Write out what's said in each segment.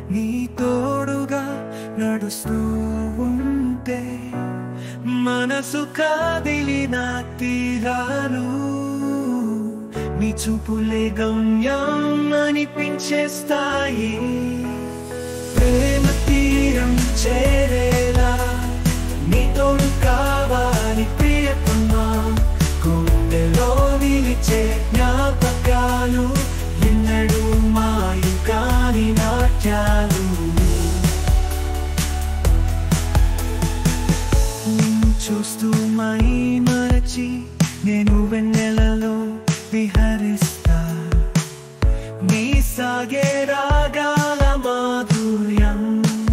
నీ తోడుగా నడుస్తూ ఉంటే మనసు కాదిలిన తీరాలు నీ చూపులే గమ్యం అనిపించేస్తాయి ప్రేమ తీరం చేరేలా నీ తోడు కావాలి ప్రియతమా గుండెలో నిలిచే జ్ఞాపకాలు ఎన్నడూ మాయు కాని నాట్యాలు నిన్ను చూస్తూ మై మరచి నేను వెన్నెలలో విహరిస్తా నీ సాగే రాగాల మాధుర్యం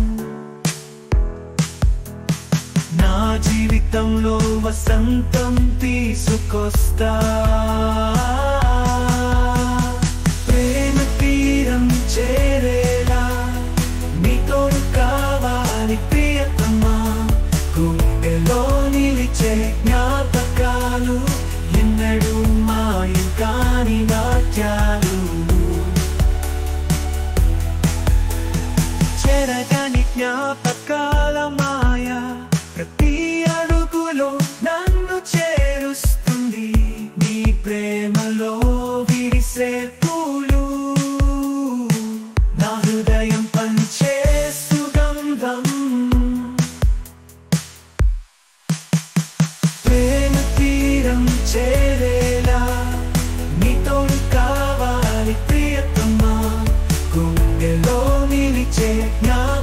నా జీవితంలో వసంతం తీసుకొస్తా ప్రేమ తీరం చేరేలా నీతోడు కావాలి ప్రియతమా గుండెలో నిలిచే జ్ఞాపకాలు ఎన్నడూ మాయు కాని నాట్యాలు చెరగని జ్ఞాపకాల మాయ ప్రతి అడుగులో నన్ను చేరుస్తుంది నీ ప్రేమలో విరిసే పూలు నా హృదయం పంచే సుగంధం ప్రేమ తీరం చేరేలా నీతోడు కావాలి ప్రియతమా గుండెలో నిలిచే జ్ఞా